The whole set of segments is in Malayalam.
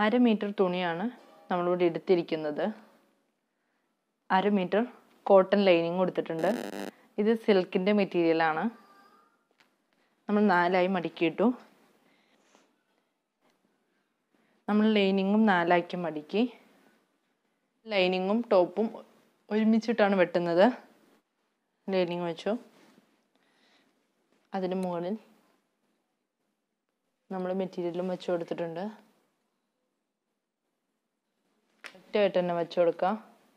അര മീറ്റർ തുണിയാണ് നമ്മളിവിടെ എടുത്തിരിക്കുന്നത് അര മീറ്റർ കോട്ടൺ ലൈനിങ് കൊടുത്തിട്ടുണ്ട് ഇത് സിൽക്കിൻ്റെ മെറ്റീരിയലാണ് നമ്മൾ നാലായി മടക്കിയിട്ടു നമ്മൾ ലൈനിങ്ങും നാലാക്കി മടക്കി ലൈനിങ്ങും ടോപ്പും ഒരുമിച്ചിട്ടാണ് വെട്ടുന്നത് ലൈനിങ് വെച്ചു അതിന് മുകളിൽ നമ്മൾ മെറ്റീരിയലും വെച്ച് കൊടുത്തിട്ടുണ്ട് ഒറ്റയായിട്ട് തന്നെ വെച്ച് കൊടുക്കാം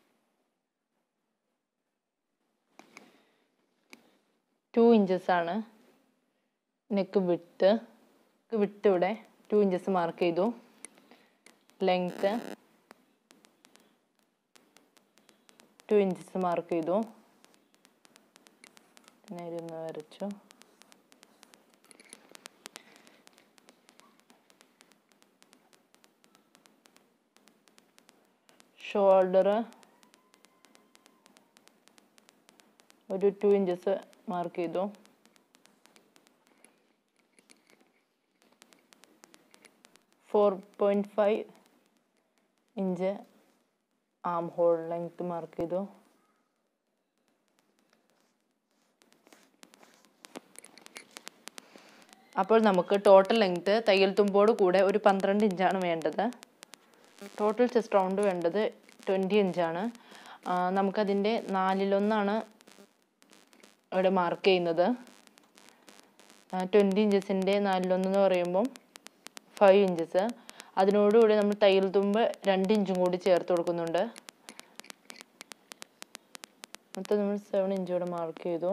ടു ഇഞ്ചസ് ആണ് നെക്ക് വിട്ട് വിട്ട് ഇവിടെ ടു ഇഞ്ചസ് മാർക്ക് ചെയ്തു ലെങ്ത്ത് ടു ഇഞ്ചസ് മാർക്ക് ചെയ്തു നേരെ ഒന്ന് വരച്ചു ഷോൾഡർ ഒരു ടു ഇഞ്ചസ് മാർക്ക് ചെയ്തു four point five inch arm hole length mark ചെയ്തു അപ്പോൾ നമുക്ക് ടോട്ടൽ ലെങ്ത് തയ്യൽ തുമ്പോട് കൂടെ ഒരു പന്ത്രണ്ട് ഇഞ്ചാണ് വേണ്ടത് ടോട്ടൽ ചെസ്റ്റ് റൗണ്ട് വേണ്ടത് ട്വൻറ്റി ഇഞ്ചാണ് നമുക്കതിൻ്റെ നാലിലൊന്നാണ് ഇവിടെ മാർക്ക് ചെയ്യുന്നത് ട്വൻറ്റി ഇഞ്ചസിൻ്റെ നാലിലൊന്ന് എന്ന് പറയുമ്പം ഫൈവ് ഇഞ്ചസ് അതിനോടുകൂടി നമ്മൾ തയ്യൽ തുമ്പ് രണ്ട് ഇഞ്ചും കൂടി ചേർത്ത് കൊടുക്കുന്നുണ്ട് മൊത്തം നമ്മൾ സെവൻ ഇഞ്ച് കൂടെ മാർക്ക് ചെയ്തു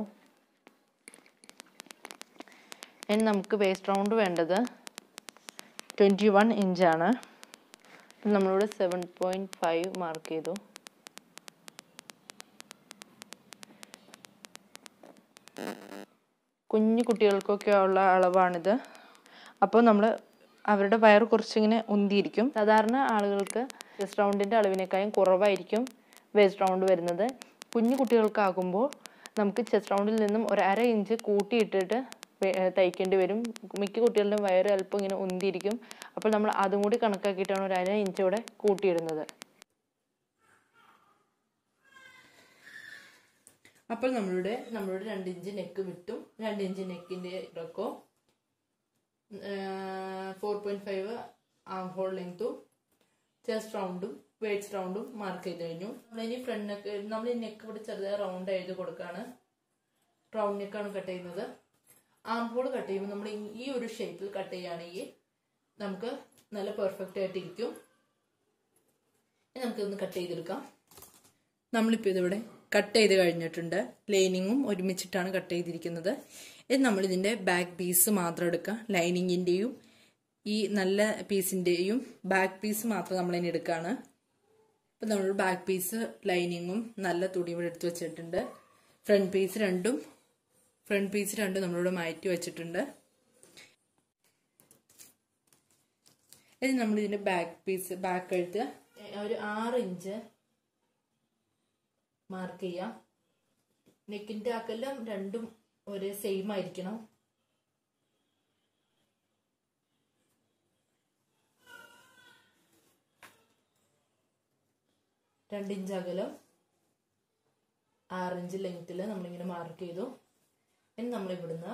ഇനി നമുക്ക് വേസ്റ്റ് റൗണ്ട് വേണ്ടത് ട്വൻറ്റി വൺ ഇഞ്ചാണ് നമ്മളിവിടെ സെവൻ പോയിൻറ്റ് ഫൈവ് മാർക്ക് ചെയ്തു കുഞ്ഞു കുട്ടികൾക്കൊക്കെ ഉള്ള അളവാണിത് അപ്പോൾ നമ്മൾ അവരുടെ വയറ് കുറച്ചിങ്ങനെ ഉന്തിയിരിക്കും സാധാരണ ആളുകൾക്ക് ചെസ്റ്റ് റൗണ്ടിൻ്റെ അളവിനേക്കാളും കുറവായിരിക്കും വേസ്റ്റ് റൗണ്ട് വരുന്നത് കുഞ്ഞു കുട്ടികൾക്കാകുമ്പോൾ നമുക്ക് ചെസ്റ്റ് റൗണ്ടിൽ നിന്നും ഒരു അര ഇഞ്ച് കൂട്ടിയിട്ടിട്ട് തയ്ക്കേണ്ടി വരും മിക്ക കുട്ടികളുടെ വയറ് അല്പം ഇങ്ങനെ ഉന്തിയിരിക്കും അപ്പോൾ നമ്മൾ അതും കൂടി കണക്കാക്കിയിട്ടാണ് ഒരു അര ഇഞ്ച് കൂടെ കൂട്ടിയിടുന്നത് അപ്പോൾ നമ്മളുടെ നമ്മളുടെ രണ്ട് ഇഞ്ച് നെക്ക് വിട്ടും രണ്ട് ഇഞ്ച് നെക്കിൻ്റെ ഇറക്കോ four point five arm hole ലെങ്ത്തും ചെസ്റ്റ് റൗണ്ടും വേസ്റ്റ് റൗണ്ടും മാർക്ക് ചെയ്ത് കഴിഞ്ഞു നമ്മളിനി ഫ്രണ്ട് നെക്ക് നമ്മൾ ഈ നെക്ക് ഇവിടെ ചെറുതായി റൗണ്ട് എഴുതി കൊടുക്കുകയാണ് റൗണ്ട് നെക്കാണ് കട്ട് ചെയ്യുന്നത് ആം ഹോൾ കട്ട് ചെയ്യുമ്പോൾ നമ്മൾ ഈ ഒരു ഷേപ്പിൽ കട്ട് ചെയ്യുകയാണെങ്കിൽ നമുക്ക് നല്ല പെർഫെക്റ്റ് ആയിട്ട് ഇരിക്കും നമുക്കിതൊന്ന് കട്ട് ചെയ്തെടുക്കാം നമ്മളിപ്പോൾ ഇതിവിടെ കട്ട് ചെയ്ത് കഴിഞ്ഞിട്ടുണ്ട് ലൈനിങ്ങും ഒരുമിച്ചിട്ടാണ് കട്ട് ചെയ്തിരിക്കുന്നത് ഇത് നമ്മളിതിൻ്റെ ബാക്ക് പീസ് മാത്രം എടുക്കുക ലൈനിങ്ങിൻ്റെയും ഈ നല്ല പീസിൻ്റെയും ബാക്ക് പീസ് മാത്രം നമ്മളിനി എടുക്കുകയാണ് ഇപ്പം നമ്മൾ ബാക്ക് പീസ് ലൈനിങ്ങും നല്ല തുണി ഇവിടെ എടുത്ത് വെച്ചിട്ടുണ്ട് ഫ്രണ്ട് പീസ് രണ്ടും ഫ്രണ്ട് പീസ് രണ്ടും നമ്മളിവിടെ മാറ്റി വെച്ചിട്ടുണ്ട് ഇനി നമ്മളിതിൻ്റെ ബാക്ക് പീസ് ബാക്ക് കഴുത്ത് ഒരു ആറ് ഇഞ്ച് മാർക്ക് ചെയ്യാം നെക്കിൻ്റെ അകലം രണ്ടും ഒരേ സെയിം ആയിരിക്കണം രണ്ട് ഇഞ്ച് അകലം ആറ് ഇഞ്ച് ലെങ്ത്തിൽ നമ്മളിങ്ങനെ മാർക്ക് ചെയ്തു ഇനി നമ്മൾ ഇവിടുന്ന്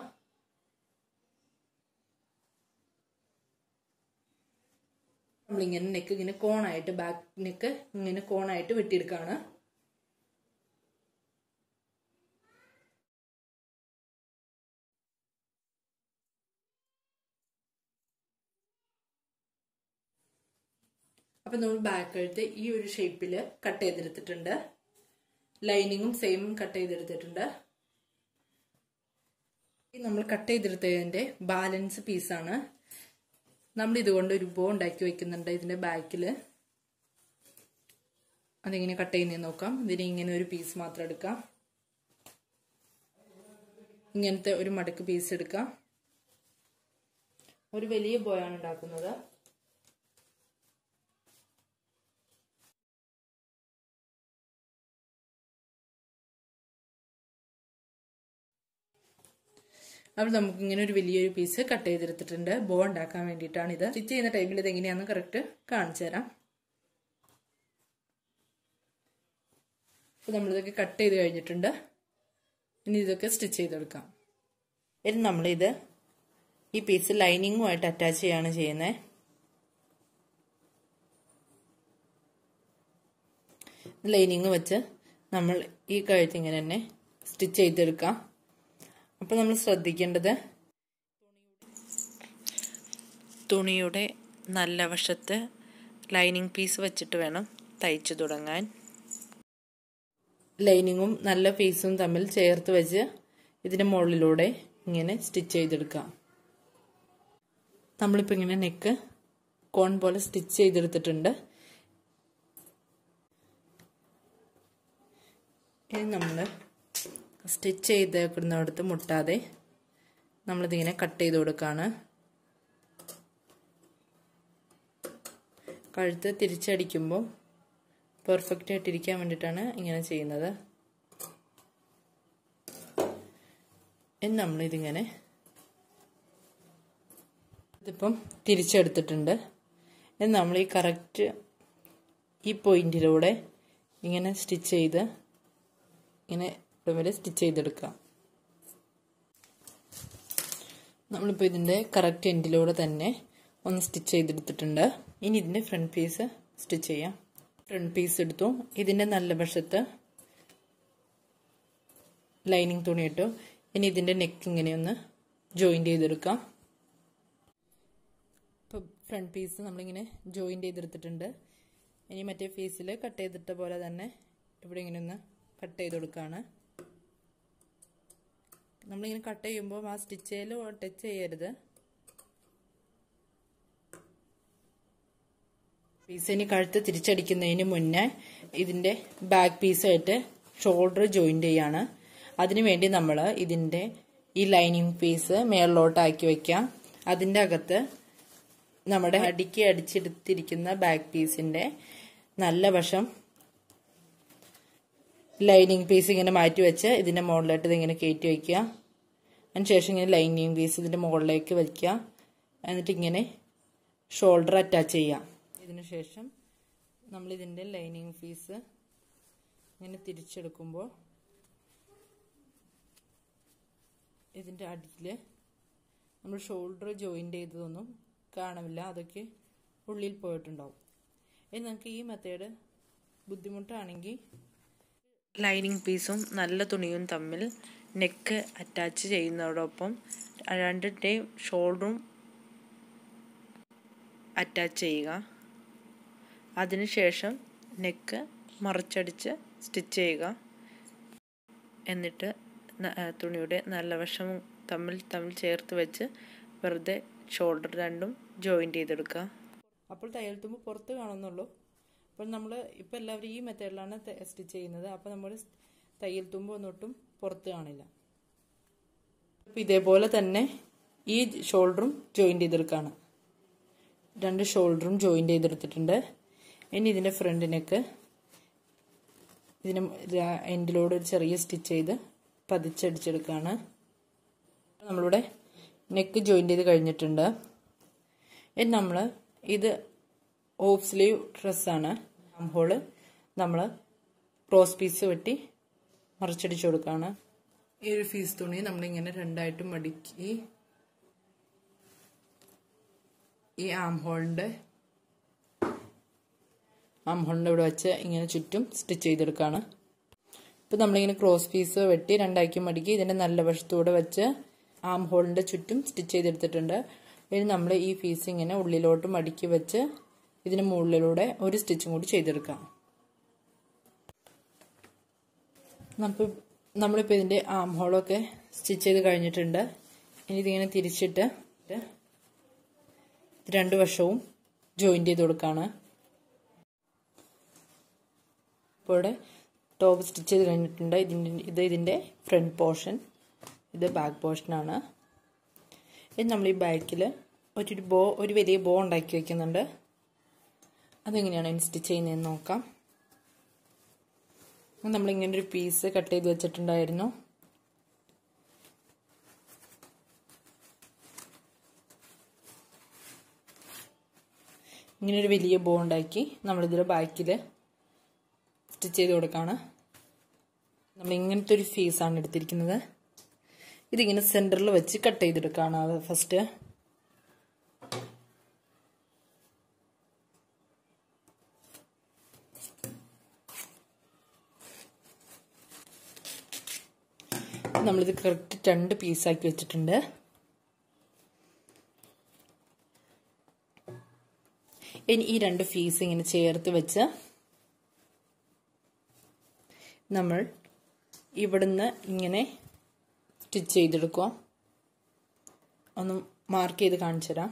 നമ്മളിങ്ങനെ നെക്ക് ഇങ്ങനെ കോണായിട്ട് ബാക്ക് നെക്ക് ഇങ്ങനെ കോണായിട്ട് വെട്ടിയെടുക്കുകയാണ് അപ്പം നമ്മൾ ബാക്ക് കഴുത്ത് ഈ ഒരു ഷേപ്പിൽ കട്ട് ചെയ്തെടുത്തിട്ടുണ്ട് ലൈനിങ്ങും സെയിം കട്ട് ചെയ്തെടുത്തിട്ടുണ്ട് നമ്മൾ കട്ട് ചെയ്തെടുത്തതിൻ്റെ ബാലൻസ് പീസാണ് നമ്മൾ ഇതുകൊണ്ട് ഒരു ബോ ഉണ്ടാക്കി വെക്കുന്നുണ്ട് ഇതിൻ്റെ ബാക്കിൽ അതെങ്ങനെ കട്ട് ചെയ്യുന്നതെന്ന് നോക്കാം ഇതിന് ഇങ്ങനെ ഒരു പീസ് മാത്രം എടുക്കാം ഇങ്ങനത്തെ ഒരു മടക്ക് പീസ് എടുക്കാം ഒരു വലിയ ബോയാണ് ഉണ്ടാക്കുന്നത് അപ്പോൾ നമുക്ക് ഇങ്ങനെ ഒരു വലിയൊരു പീസ് കട്ട് ചെയ്തെടുത്തിട്ടുണ്ട് ബോ ഉണ്ടാക്കാൻ വേണ്ടിയിട്ടാണ് ഇത് സ്റ്റിച്ച് ചെയ്യുന്ന ടൈമിൽ ഇത് എങ്ങനെയാണെന്ന് കറക്റ്റ് കാണിച്ചു തരാം അപ്പോൾ നമ്മളിതൊക്കെ കട്ട് ചെയ്ത് കഴിഞ്ഞിട്ടുണ്ട് ഇനി ഇതൊക്കെ സ്റ്റിച്ച് ചെയ്തെടുക്കാം ഇനി നമ്മളിത് ഈ പീസ് ലൈനിങ്ങുമായിട്ട് അറ്റാച്ച് ചെയ്യാണ് ചെയ്യുന്നത് ലൈനിങ് വെച്ച് നമ്മൾ ഈ കഴുത്ത് ഇങ്ങനെ തന്നെ സ്റ്റിച്ച് ചെയ്തെടുക്കാം അപ്പോൾ നമ്മൾ ശ്രദ്ധിക്കേണ്ടത് തുണിയുടെ നല്ല വശത്ത് ലൈനിങ് പീസ് വെച്ചിട്ട് വേണം തയ്ച്ചു തുടങ്ങാൻ ലൈനിങ്ങും നല്ല പീസും തമ്മിൽ ചേർത്ത് വെച്ച് ഇതിൻ്റെ മുകളിലൂടെ ഇങ്ങനെ സ്റ്റിച്ച് ചെയ്തെടുക്കാം നമ്മളിപ്പോൾ ഇങ്ങനെ നെക്ക് കോൺ പോലെ സ്റ്റിച്ച് ചെയ്തെടുത്തിട്ടുണ്ട് ഇനി നമ്മൾ സ്റ്റിച്ച് ചെയ്തേക്കുന്നിടത്ത് മുട്ടാതെ നമ്മളിതിങ്ങനെ കട്ട് ചെയ്ത് കൊടുക്കുകയാണ് കഴുത്ത് തിരിച്ചടിക്കുമ്പോൾ പെർഫെക്റ്റ് ആയിട്ടിരിക്കാൻ വേണ്ടിയിട്ടാണ് ഇങ്ങനെ ചെയ്യുന്നത് ഇനി നമ്മളിതിങ്ങനെ ഇതിപ്പം തിരിച്ചെടുത്തിട്ടുണ്ട് ഇനി നമ്മൾ ഈ കറക്റ്റ് ഈ പോയിന്റിലൂടെ ഇങ്ങനെ സ്റ്റിച്ച് ചെയ്ത് ഇങ്ങനെ വരെ സ്റ്റിച്ച് ചെയ്തെടുക്കാം നമ്മളിപ്പോൾ ഇതിൻ്റെ കറക്റ്റ് എൻഡിലൂടെ തന്നെ ഒന്ന് സ്റ്റിച്ച് ചെയ്തെടുത്തിട്ടുണ്ട് ഇനി ഇതിൻ്റെ ഫ്രണ്ട് പീസ് സ്റ്റിച്ച് ചെയ്യാം ഫ്രണ്ട് പീസ് എടുത്തു ഇതിൻ്റെ നല്ല വശത്ത് ലൈനിങ് തുണി ഇട്ടു ഇനി ഇതിൻ്റെ നെക്ക് ഇങ്ങനെ ഒന്ന് ജോയിൻ്റ് ചെയ്തെടുക്കാം ഇപ്പോൾ ഫ്രണ്ട് പീസ് നമ്മളിങ്ങനെ ജോയിൻ്റ് ചെയ്തെടുത്തിട്ടുണ്ട് ഇനി മറ്റേ പീസിൽ കട്ട് ചെയ്തിട്ട പോലെ തന്നെ ഇവിടെ ഇങ്ങനെ ഒന്ന് കട്ട് ചെയ്ത് കൊടുക്കുകയാണ് നമ്മളിങ്ങനെ കട്ട് ചെയ്യുമ്പോൾ ആ സ്റ്റിച്ചയിൽ ടച്ച് ചെയ്യരുത് പീസ് ഇനി കഴുത്ത് തിരിച്ചടിക്കുന്നതിന് മുന്നേ ഇതിൻ്റെ ബാക്ക് പീസായിട്ട് ഷോൾഡർ ജോയിൻ്റ് ചെയ്യാണ് അതിനുവേണ്ടി നമ്മൾ ഇതിൻ്റെ ഈ ലൈനിങ് പീസ് മേളിലോട്ടാക്കി വയ്ക്കാം അതിൻ്റെ അകത്ത് നമ്മുടെ അടിക്ക് അടിച്ചെടുത്തിരിക്കുന്ന ബാക്ക് പീസിൻ്റെ നല്ല വശം ലൈനിങ് പീസ് ഇങ്ങനെ മാറ്റി വെച്ച് ഇതിൻ്റെ മുകളിലായിട്ട് ഇതിങ്ങനെ കയറ്റി വയ്ക്കുക അതിനുശേഷം ഇങ്ങനെ ലൈനിങ് പീസ് ഇതിൻ്റെ മുകളിലേക്ക് വയ്ക്കുക എന്നിട്ട് ഇങ്ങനെ ഷോൾഡർ അറ്റാച്ച് ചെയ്യാം ഇതിന് ശേഷം നമ്മളിതിൻ്റെ ലൈനിങ് പീസ് ഇങ്ങനെ തിരിച്ചെടുക്കുമ്പോൾ ഇതിൻ്റെ അടിയിൽ നമ്മൾ ഷോൾഡർ ജോയിൻ്റ് ചെയ്തതൊന്നും കാണുമില്ല അതൊക്കെ ഉള്ളിൽ പോയിട്ടുണ്ടാവും ഇനി നമുക്ക് ഈ മെത്തേഡ് ബുദ്ധിമുട്ടാണെങ്കിൽ ലൈനിങ് പീസും നല്ല തുണിയും തമ്മിൽ നെക്ക് അറ്റാച്ച് ചെയ്യുന്നതോടൊപ്പം രണ്ടിൻ്റെയും ഷോൾഡറും അറ്റാച്ച് ചെയ്യുക അതിനുശേഷം നെക്ക് മറിച്ചടിച്ച് സ്റ്റിച്ച് ചെയ്യുക എന്നിട്ട് തുണിയുടെ നല്ല വശം തമ്മിൽ തമ്മിൽ ചേർത്ത് വെച്ച് വെറുതെ ഷോൾഡർ രണ്ടും ജോയിൻ്റ് ചെയ്തെടുക്കുക അപ്പോൾ തയ്യൽ തുമ്പ് പുറത്ത് കാണുന്നുള്ളൂ അപ്പോൾ നമ്മൾ ഇപ്പോൾ എല്ലാവരും ഈ മെത്തേഡിലാണ് സ്റ്റിച്ച് ചെയ്യുന്നത് അപ്പോൾ നമ്മൾ തയ്യൽ തുമ്പ് ഒന്നൊട്ടും പുറത്ത് കാണില്ല അപ്പോൾ ഇതേപോലെ തന്നെ ഈ ഷോൾഡറും ജോയിൻ്റ് ചെയ്തെടുക്കുകയാണ് രണ്ട് ഷോൾഡറും ജോയിൻ്റ് ചെയ്തെടുത്തിട്ടുണ്ട് ഇനി ഇതിൻ്റെ ഫ്രണ്ടിനൊക്കെ ഇതിന് എൻഡിലൂടെ ഒരു ചെറിയ സ്റ്റിച്ച് ചെയ്ത് പതിച്ചടിച്ചെടുക്കുകയാണ് നമ്മളിവിടെ നെക്ക് ജോയിൻ്റ് ചെയ്ത് കഴിഞ്ഞിട്ടുണ്ട് ഇനി നമ്മൾ ഇത് ഓഫ് സ്ലീവ് ഡ്രസ്സാണ് ഹോള് നമ്മൾ ക്രോസ് പീസ് വെട്ടി മറിച്ചടിച്ചു കൊടുക്കുകയാണ് ഈ ഒരു പീസ് തുണി നമ്മളിങ്ങനെ രണ്ടായിട്ട് മടക്കി ഈ ആം ഹോളിൻ്റെ ആം ഹോളിൻ്റെ ഇവിടെ വെച്ച് ഇങ്ങനെ ചുറ്റും സ്റ്റിച്ച് ചെയ്തെടുക്കുകയാണ് ഇപ്പം നമ്മളിങ്ങനെ ക്രോസ് പീസ് വെട്ടി രണ്ടാക്കി മടക്കി ഇതിൻ്റെ നല്ല വശത്തൂടെ വെച്ച് ആം ഹോളിൻ്റെ ചുറ്റും സ്റ്റിച്ച് ചെയ്തെടുത്തിട്ടുണ്ട് ഇനി നമ്മൾ ഈ പീസ് ഇങ്ങനെ ഉള്ളിലോട്ട് മടക്കി വെച്ച് ഇതിന് മുകളിലൂടെ ഒരു സ്റ്റിച്ചും കൂടി ചെയ്തെടുക്കാം നമ്മൾ നമ്മളിപ്പോൾ ഇതിൻ്റെ ആം ഹോളൊക്കെ സ്റ്റിച്ച് ചെയ്ത് കഴിഞ്ഞിട്ടുണ്ട് ഇനി ഇതിങ്ങനെ തിരിച്ചിട്ട് രണ്ട് വശവും ജോയിൻ്റ് ചെയ്ത് കൊടുക്കുകയാണ് ഇപ്പോൾ ഇവിടെ ടോപ്പ് സ്റ്റിച്ച് ചെയ്ത് കഴിഞ്ഞിട്ടുണ്ട് ഇതിൻ്റെ ഇത് ഇതിൻ്റെ ഫ്രണ്ട് പോർഷൻ ഇത് ബാക്ക് പോർഷനാണ് ഇനി നമ്മൾ ഈ ബാക്കിൽ ഒരു ബോ ഒരു വലിയ ബോ ഉണ്ടാക്കി വയ്ക്കുന്നുണ്ട് അതെങ്ങനെയാണ് ഇനി സ്റ്റിച്ച് ചെയ്യുന്നതെന്ന് നോക്കാം നമ്മളിങ്ങനെ ഒരു പീസ് കട്ട് ചെയ്ത് വെച്ചിട്ടുണ്ടായിരുന്നു ഇങ്ങനെ ഒരു വലിയ ബോ ഉണ്ടാക്കി നമ്മളിതിൽ ബാക്കിൽ സ്റ്റിച്ച് ചെയ്ത് കൊടുക്കുകയാണ് നമ്മൾ ഇങ്ങനത്തെ ഒരു ഫീസാണ് എടുത്തിരിക്കുന്നത് ഇതിങ്ങനെ സെൻറ്ററിൽ വെച്ച് കട്ട് ചെയ്തെടുക്കുകയാണ് അത് ഫസ്റ്റ് നമ്മളിത് കറക്റ്റ് രണ്ട് പീസാക്കി വെച്ചിട്ടുണ്ട് ഇനി ഈ രണ്ട് പീസ് ഇങ്ങനെ ചേർത്ത് വെച്ച് നമ്മൾ ഇവിടുന്ന് ഇങ്ങനെ സ്റ്റിച്ച് ചെയ്തെടുക്കുക ഒന്ന് മാർക്ക് ചെയ്ത് കാണിച്ചു തരാം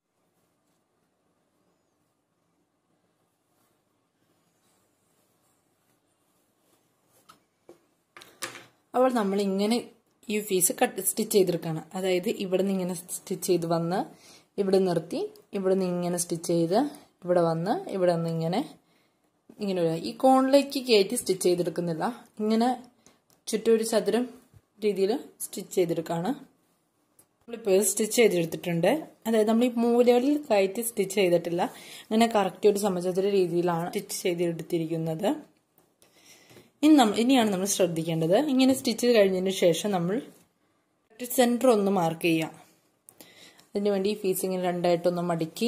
അപ്പോൾ നമ്മൾ ഇങ്ങനെ ഈ പീസ് കട്ട് സ്റ്റിച്ച് ചെയ്തെടുക്കുകയാണ് അതായത് ഇവിടെ നിന്ന് ഇങ്ങനെ സ്റ്റിച്ച് ചെയ്ത് വന്ന് ഇവിടെ നിർത്തി ഇവിടെ നിന്ന് ഇങ്ങനെ സ്റ്റിച്ച് ചെയ്ത് ഇവിടെ വന്ന് ഇവിടെ നിന്ന് ഇങ്ങനെ ഇങ്ങനെ ഈ കോണിലേക്ക് കയറ്റി സ്റ്റിച്ച് ചെയ്തെടുക്കുന്നില്ല ഇങ്ങനെ ചുറ്റും ഒരു ചതുരം രീതിയിൽ സ്റ്റിച്ച് ചെയ്തെടുക്കുകയാണ് നമ്മളിപ്പോൾ സ്റ്റിച്ച് ചെയ്തെടുത്തിട്ടുണ്ട് അതായത് നമ്മൾ ഈ മൂലകളിൽ കയറ്റി സ്റ്റിച്ച് ചെയ്തിട്ടില്ല അങ്ങനെ കറക്റ്റ് ഒരു സമചതുര രീതിയിലാണ് സ്റ്റിച്ച് ചെയ്തെടുത്തിരിക്കുന്നത് ഇനി നമ്മൾ ഇനിയാണ് നമ്മൾ ശ്രദ്ധിക്കേണ്ടത് ഇങ്ങനെ സ്റ്റിച്ച് ചെയ്ത് കഴിഞ്ഞതിന് ശേഷം നമ്മൾ സെൻറ്റർ ഒന്ന് മാർക്ക് ചെയ്യാം അതിന് വേണ്ടി ഈ പീസ് ഇങ്ങനെ രണ്ടായിട്ടൊന്ന് മടക്കി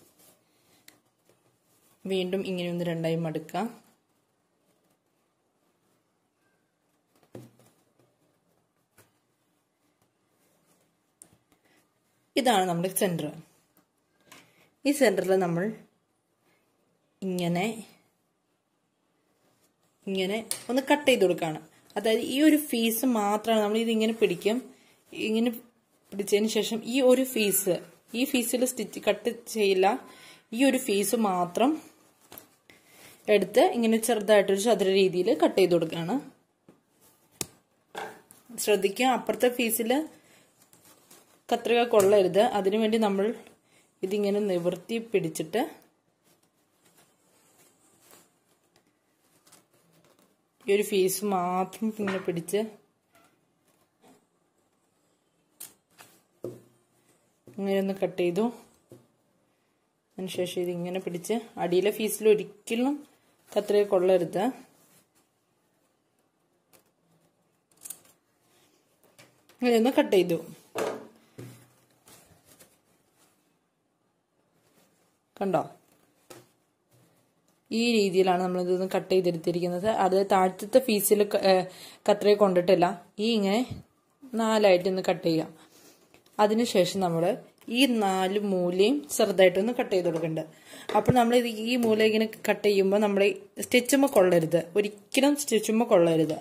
വീണ്ടും ഇങ്ങനെ ഒന്ന് രണ്ടായി മടുക്കാം ഇതാണ് നമ്മുടെ സെൻറ്റർ ഈ സെൻറ്ററിൽ നമ്മൾ ഇങ്ങനെ ഇങ്ങനെ ഒന്ന് കട്ട് ചെയ്ത് കൊടുക്കുകയാണ് അതായത് ഈ ഒരു ഫീസ് മാത്രമാണ് നമ്മൾ ഇതിങ്ങനെ പിടിക്കും ഇങ്ങനെ പിടിച്ചതിന് ശേഷം ഈ ഒരു ഫീസ് ഈ ഫീസിൽ സ്റ്റിച്ച് കട്ട് ചെയ്യില്ല ഈ ഒരു ഫീസ് മാത്രം എടുത്ത് ഇങ്ങനെ ചെറുതായിട്ടൊരു ചതുര രീതിയിൽ കട്ട് ചെയ്ത് കൊടുക്കുകയാണ് ശ്രദ്ധിക്കുക അപ്പുറത്തെ ഫീസിൽ കത്രിക കൊള്ളരുത് അതിനുവേണ്ടി നമ്മൾ ഇതിങ്ങനെ നിവർത്തി പിടിച്ചിട്ട് ഈ ഒരു ഫീസ് മാത്രം ഇങ്ങനെ പിടിച്ച് ഇങ്ങനെ ഒന്ന് കട്ട് ചെയ്തു അതിനുശേഷം ഇതിങ്ങനെ പിടിച്ച് അടിയിലെ ഫീസിൽ ഒരിക്കലും കത്രിക കൊള്ളരുത് ഇങ്ങനെ ഒന്ന് കട്ട് ചെയ്തു കണ്ടോ ഈ രീതിയിലാണ് നമ്മളിതൊന്ന് കട്ട് ചെയ്തെടുത്തിരിക്കുന്നത് അത് താഴത്തെ ഫീസിൽ കത്രയെ കൊണ്ടിട്ടില്ല ഈ ഇങ്ങനെ നാലായിട്ടൊന്ന് കട്ട് ചെയ്യാം അതിനുശേഷം നമ്മൾ ഈ നാല് മൂലയും ചെറുതായിട്ടൊന്ന് കട്ട് ചെയ്ത് കൊടുക്കുന്നുണ്ട് അപ്പോൾ നമ്മൾ ഇത് ഈ മൂല ഇങ്ങനെ കട്ട് ചെയ്യുമ്പോൾ നമ്മൾ സ്റ്റിച്ചുമ്പോൾ കൊള്ളരുത് ഒരിക്കലും സ്റ്റിച്ചുമ്പോൾ കൊള്ളരുത്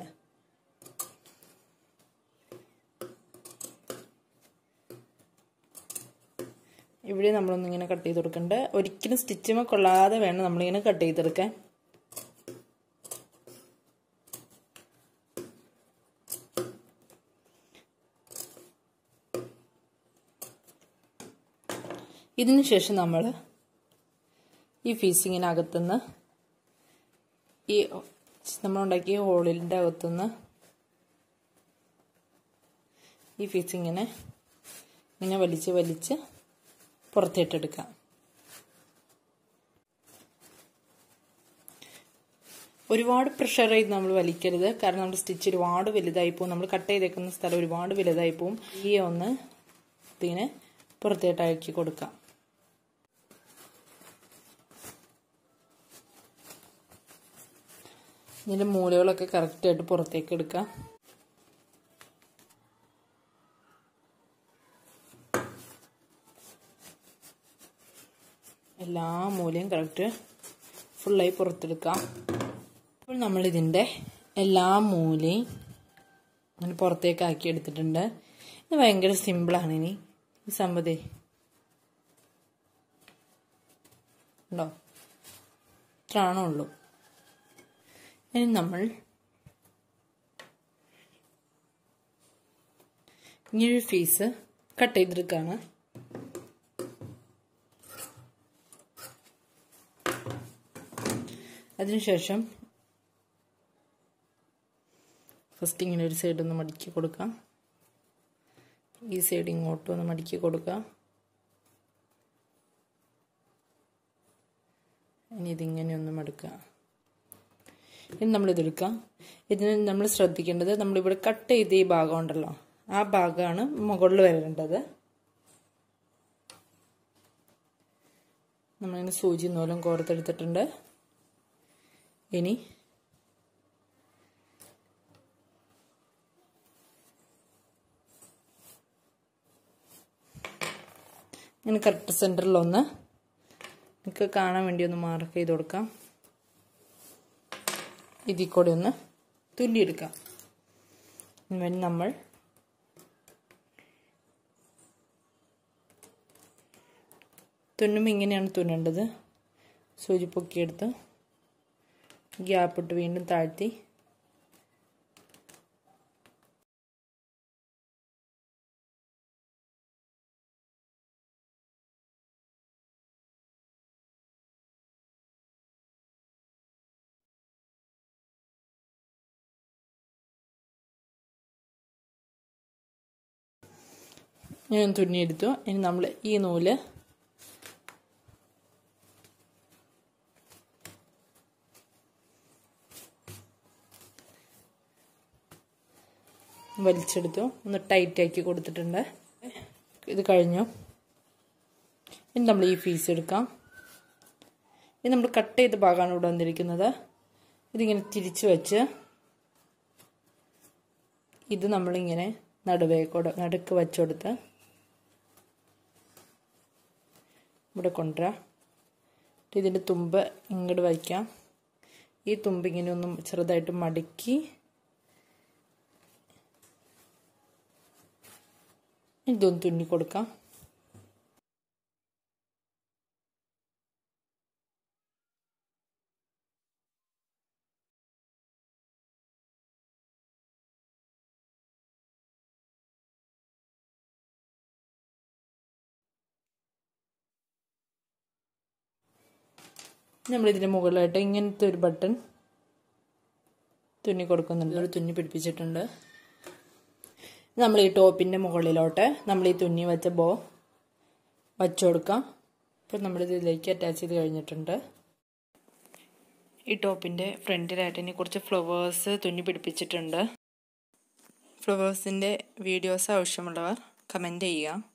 ഇവിടെ നമ്മളൊന്നിങ്ങനെ കട്ട് ചെയ്ത് കൊടുക്കണ്ട് ഒരിക്കലും സ്റ്റിച്ചുമ്പോൾ കൊള്ളാതെ വേണം നമ്മളിങ്ങനെ കട്ട് ചെയ്തെടുക്കാൻ ഇതിന് ശേഷം നമ്മൾ ഈ ഫീസിങ്ങിന് അകത്തുനിന്ന് ഈ നമ്മളുണ്ടാക്കിയ ഹോളിൻ്റെ അകത്തുനിന്ന് ഈ ഫീസിങ്ങിനെ ഇങ്ങനെ വലിച്ച് വലിച്ച് പുറത്തേട്ടെടുക്കാം ഒരുപാട് പ്രഷർ ചെയ്ത് നമ്മൾ വലിക്കരുത് കാരണം നമ്മുടെ സ്റ്റിച്ച് ഒരുപാട് വലുതായി പോകും നമ്മൾ കട്ട് ചെയ്തേക്കുന്ന സ്ഥലം ഒരുപാട് വലുതായി പോകും ഈ ഒന്ന് ഇതിനെ പുറത്തേട്ടാക്കി കൊടുക്കാം ഇതിൻ്റെ മൂലകളൊക്കെ കറക്റ്റായിട്ട് പുറത്തേക്ക് എടുക്കാം എല്ലാ മൂലയും കറക്റ്റ് ഫുള്ളായി പുറത്തെടുക്കാം അപ്പോൾ നമ്മളിതിൻ്റെ എല്ലാ മൂലയും അങ്ങനെ പുറത്തേക്ക് ആക്കി എടുത്തിട്ടുണ്ട് ഇത് ഭയങ്കര സിമ്പിളാണ് ഇനി ഈ സംഭവത്തെ ഉണ്ടോ ഇത്രയാണോ ഉള്ളൂ ഇനി നമ്മൾ ഇങ്ങനൊരു ഫീസ് കട്ട് ചെയ്തെടുക്കുകയാണ് അതിനുശേഷം ഫസ്റ്റ് ഇങ്ങനെ ഒരു സൈഡ് ഒന്ന് മടക്കി കൊടുക്കാം ഈ സൈഡ് ഇങ്ങോട്ടും ഒന്ന് മടക്കി കൊടുക്കാം ഇനി ഇതിങ്ങനെ ഒന്ന് മടുക്കുക ഇനി നമ്മളിതെടുക്കാം ഇതിന് നമ്മൾ ശ്രദ്ധിക്കേണ്ടത് നമ്മളിവിടെ കട്ട് ചെയ്ത ഈ ഭാഗം ഉണ്ടല്ലോ ആ ഭാഗമാണ് മുകളിൽ വരേണ്ടത് നമ്മളിങ്ങനെ സൂചി നൂലും കോർത്തെടുത്തിട്ടുണ്ട് ഇനി ഇങ്ങനെ കറക്റ്റ് സെൻറ്ററിലൊന്ന് നിങ്ങൾക്ക് കാണാൻ വേണ്ടി ഒന്ന് മാർക്ക് ചെയ്ത് കൊടുക്കാം ഇതിൽ കൂടെ ഒന്ന് തുന്നിയെടുക്കാം ഇനി നമ്മൾ തുന്നുമ്പോൾ ഇങ്ങനെയാണ് തുന്നേണ്ടത് സൂചി പൊക്കിയെടുത്ത് ഗ്യാപ്പ് ഇട്ട് വീണ്ടും താഴ്ത്തി ഞാൻ തുന്നിയെടുത്തു ഇനി നമ്മൾ ഈ നൂല് വലിച്ചെടുത്തു ഒന്ന് ടൈറ്റാക്കി കൊടുത്തിട്ടുണ്ട് ഇത് കഴിഞ്ഞു ഇനി നമ്മൾ ഈ പീസ് എടുക്കാം ഇത് നമ്മൾ കട്ട് ചെയ്ത ഭാഗമാണ് ഇവിടെ വന്നിരിക്കുന്നത് ഇതിങ്ങനെ തിരിച്ചു വെച്ച് ഇത് നമ്മളിങ്ങനെ നടുവേ കൂടെ നടുക്ക് വെച്ചുകൊടുത്ത് ഇവിടെ കൊണ്ടുവരാം ഇതിൻ്റെ തുമ്പ് ഇങ്ങോട്ട് വയ്ക്കാം ഈ തുമ്പ് ഇങ്ങനെ ഒന്ന് ചെറുതായിട്ട് മടക്കി ഇതൊന്ന് തുന്നി കൊടുക്കാം നമ്മളിതിൻ്റെ മുകളിലായിട്ട് ഇങ്ങനത്തെ ഒരു ബട്ടൺ തുന്നി കൊടുക്കുന്നുണ്ട് ഒരു തുന്നി പിടിപ്പിച്ചിട്ടുണ്ട് നമ്മൾ ഈ ടോപ്പിൻ്റെ മുകളിലോട്ട് നമ്മൾ ഈ തുന്നി വെച്ച ബോ വച്ചു കൊടുക്കാം ഇപ്പം നമ്മളിത് ഇതിലേക്ക് അറ്റാച്ച് ചെയ്ത് കഴിഞ്ഞിട്ടുണ്ട് ഈ ടോപ്പിൻ്റെ ഫ്രണ്ടിലായിട്ട് ഇനി കുറച്ച് ഫ്ലവേഴ്സ് തുന്നി പിടിപ്പിച്ചിട്ടുണ്ട് ഫ്ലവേഴ്സിൻ്റെ വീഡിയോസ് ആവശ്യമുള്ളവർ കമൻറ്റ് ചെയ്യുക